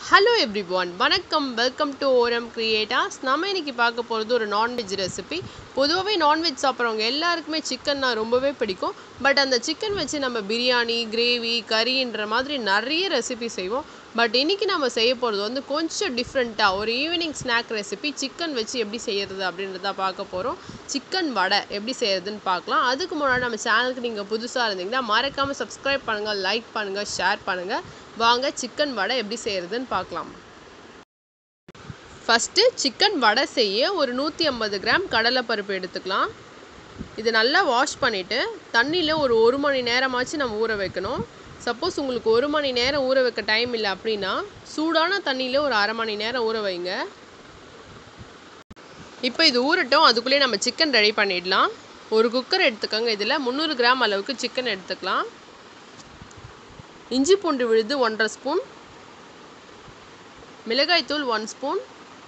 hello everyone வணக்கம் welcome to ஓரம் creators நம்ம இன்னைக்கு பார்க்க போகிறது ஒரு நான்வெஜ் ரெசிபி பொதுவாகவே நான்வெஜ் சாப்பிட்றவங்க எல்லாருக்குமே சிக்கன்னா ரொம்பவே பிடிக்கும் பட் அந்த சிக்கன் வச்சு நம்ம பிரியாணி கிரேவி கறின்ற மாதிரி நிறைய ரெசிபி செய்வோம் பட் இன்னைக்கு நம்ம செய்ய போகிறது வந்து கொஞ்சம் டிஃப்ரெண்ட்டாக ஒரு ஈவினிங் ஸ்நாக் ரெசிபி சிக்கன் வச்சு எப்படி செய்யறது அப்படின்றத பார்க்க போகிறோம் சிக்கன் வடை எப்படி செய்யறதுன்னு பார்க்கலாம் அதுக்கு முன்னாடி நம்ம சேனலுக்கு நீங்கள் புதுசாக இருந்தீங்கன்னா மறக்காமல் சப்ஸ்கிரைப் பண்ணுங்கள் லைக் பண்ணுங்கள் ஷேர் பண்ணுங்கள் வாங்க சிக்கன் வடை எப்படி செய்யறதுன்னு பார்க்கலாம் ஃபஸ்ட்டு சிக்கன் வடை செய்ய ஒரு நூற்றி ஐம்பது கிராம் கடலைப்பருப்பு எடுத்துக்கலாம் இது நல்லா வாஷ் பண்ணிவிட்டு தண்ணியில் ஒரு ஒரு மணி நேரமாச்சு நம்ம ஊற வைக்கணும் சப்போஸ் உங்களுக்கு ஒரு மணி நேரம் ஊற வைக்க டைம் இல்லை அப்படின்னா சூடான தண்ணியில் ஒரு அரை மணி நேரம் ஊற வைங்க இப்போ இது ஊறட்டும் அதுக்குள்ளேயே நம்ம சிக்கன் ரெடி பண்ணிடலாம் ஒரு குக்கர் எடுத்துக்கோங்க இதில் முந்நூறு கிராம் அளவுக்கு சிக்கன் எடுத்துக்கலாம் இஞ்சி பூண்டு விழுது ஒன்றரை ஸ்பூன் மிளகாய்த்தூள் ஒன் ஸ்பூன்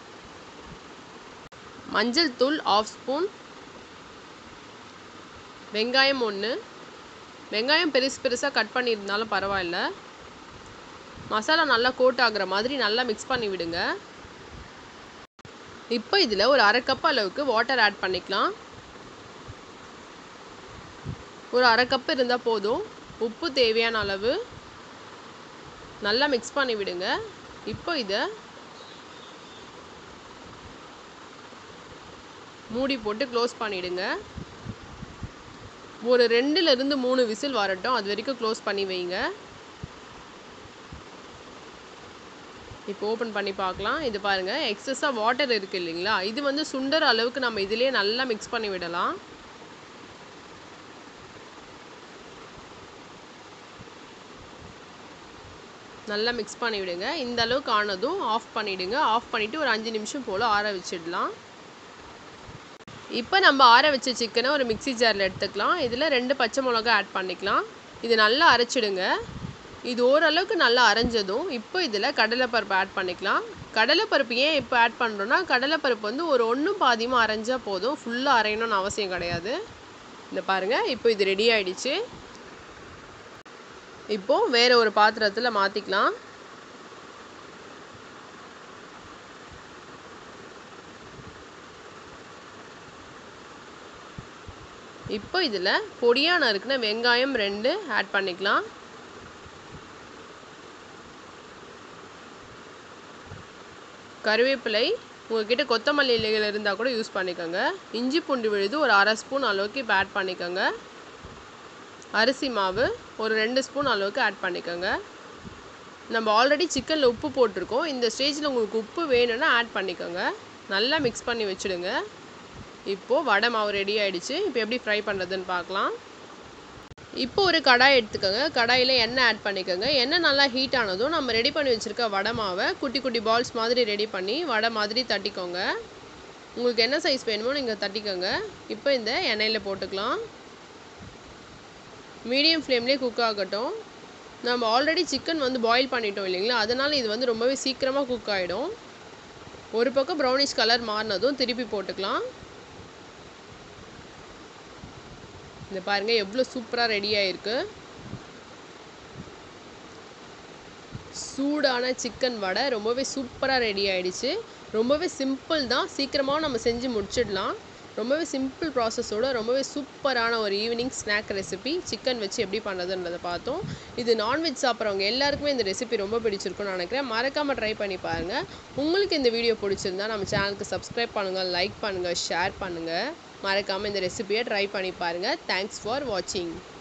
மஞ்சள் தூள் ஆஃப் ஸ்பூன் வெங்காயம் ஒன்று வெங்காயம் பெருசு பெருசாக கட் பண்ணியிருந்தாலும் பரவாயில்ல மசாலா நல்லா கோட் ஆகுற மாதிரி நல்லா மிக்ஸ் பண்ணி விடுங்க இப்போ இதில் ஒரு அரை கப் அளவுக்கு வாட்டர் ஆட் பண்ணிக்கலாம் ஒரு அரை கப் இருந்தால் போதும் உப்பு தேவையான அளவு நல்லா மிக்ஸ் பண்ணி விடுங்க இப்போ இதை மூடி போட்டு க்ளோஸ் பண்ணிவிடுங்க ஒரு ரெண்டுலேருந்து மூணு விசில் வரட்டும் அது வரைக்கும் க்ளோஸ் பண்ணி வைங்க இப்போ ஓப்பன் பண்ணி பார்க்கலாம் இது பாருங்கள் எக்ஸஸாக வாட்டர் இருக்குது இல்லைங்களா இது வந்து சுண்டர் அளவுக்கு நம்ம இதிலே நல்லா மிக்ஸ் பண்ணி விடலாம் நல்லா மிக்ஸ் பண்ணி விடுங்க இந்த அளவுக்கு ஆனதும் ஆஃப் பண்ணிவிடுங்க ஆஃப் பண்ணிவிட்டு ஒரு அஞ்சு நிமிஷம் போல் ஆற வச்சிடலாம் இப்போ நம்ம ஆற வச்ச சிக்கனை ஒரு மிக்சி ஜாரில் எடுத்துக்கலாம் இதில் ரெண்டு பச்சை மிளகா ஆட் பண்ணிக்கலாம் இது நல்லா அரைச்சிடுங்க இது ஓரளவுக்கு நல்லா அரைஞ்சதும் இப்போ இதில் கடலைப்பருப்பு ஆட் பண்ணிக்கலாம் கடலைப்பருப்பு ஏன் இப்போ ஆட் பண்ணுறோன்னா கடலைப்பருப்பு வந்து ஒரு ஒன்றும் பாதியமாக அரைஞ்சால் போதும் ஃபுல்லாக அரையணும்னு அவசியம் கிடையாது இந்த பாருங்கள் இப்போ இது ரெடி ஆயிடுச்சு இப்போது வேறு ஒரு பாத்திரத்தில் மாற்றிக்கலாம் இப்போ இதில் பொடியாக நறுக்குன வெங்காயம் ரெண்டு ஆட் பண்ணிக்கலாம் கருவேப்பிலை உங்ககிட்ட கொத்தமல்லி இலைகள் இருந்தால் கூட யூஸ் பண்ணிக்கோங்க இஞ்சி பூண்டு விழுது ஒரு அரை ஸ்பூன் அளவுக்கு இப்போ ஆட் பண்ணிக்கோங்க அரிசி மாவு ஒரு ரெண்டு ஸ்பூன் அளவுக்கு ஆட் பண்ணிக்கோங்க நம்ம ஆல்ரெடி சிக்கனில் உப்பு போட்டிருக்கோம் இந்த ஸ்டேஜில் உங்களுக்கு உப்பு வேணும்னா ஆட் பண்ணிக்கோங்க நல்லா மிக்ஸ் பண்ணி வச்சுடுங்க இப்போது வடை மாவு ரெடி ஆகிடுச்சு இப்போ எப்படி ஃப்ரை பண்ணுறதுன்னு பார்க்கலாம் இப்போ ஒரு கடாய் எடுத்துக்கோங்க கடாயில் எண்ணெய் ஆட் பண்ணிக்கோங்க எண்ணெய் நல்லா ஹீட் ஆனதும் நம்ம ரெடி பண்ணி வச்சுருக்க வடை மாவை குட்டி குட்டி பால்ஸ் மாதிரி ரெடி பண்ணி வடை மாதிரி தட்டிக்கோங்க உங்களுக்கு என்ன சைஸ் வேணுமோ நீங்கள் தட்டிக்கோங்க இப்போ இந்த எண்ணெயில் போட்டுக்கலாம் மீடியம் ஃப்ளேம்லேயே குக் ஆகட்டும் நம்ம ஆல்ரெடி சிக்கன் வந்து பாயில் பண்ணிட்டோம் இல்லைங்களா அதனால் இது வந்து ரொம்பவே சீக்கிரமாக குக் ஆகிடும் ஒரு பக்கம் ப்ரௌனிஷ் கலர் மாறினதும் திருப்பி போட்டுக்கலாம் இந்த பாருங்க எவ்வளோ சூப்பராக ரெடி ஆயிருக்கு சூடான சிக்கன் வடை ரொம்பவே சூப்பராக ரெடி ஆயிடுச்சு ரொம்பவே சிம்பிள் தான் சீக்கிரமாக நம்ம செஞ்சு முடிச்சிடலாம் ரொம்பவே சிம்பிள் ப்ராசஸோட ரொம்பவே சூப்பரான ஒரு ஈவினிங் ஸ்நாக் ரெசிபி சிக்கன் வச்சு எப்படி பண்ணுறதுன்றதை பார்த்தோம் இது நான்வெஜ் சாப்பிட்றவங்க எல்லாருக்குமே இந்த ரெசிபி ரொம்ப பிடிச்சிருக்கும்னு நினைக்கிறேன் மறக்காமல் ட்ரை பண்ணி பாருங்கள் உங்களுக்கு இந்த வீடியோ பிடிச்சிருந்தா நம்ம சேனலுக்கு சப்ஸ்கிரைப் பண்ணுங்கள் லைக் பண்ணுங்கள் ஷேர் பண்ணுங்கள் மறக்காமல் இந்த ரெசிபியை ட்ரை பண்ணி பாருங்கள் தேங்க்ஸ் ஃபார் வாட்சிங்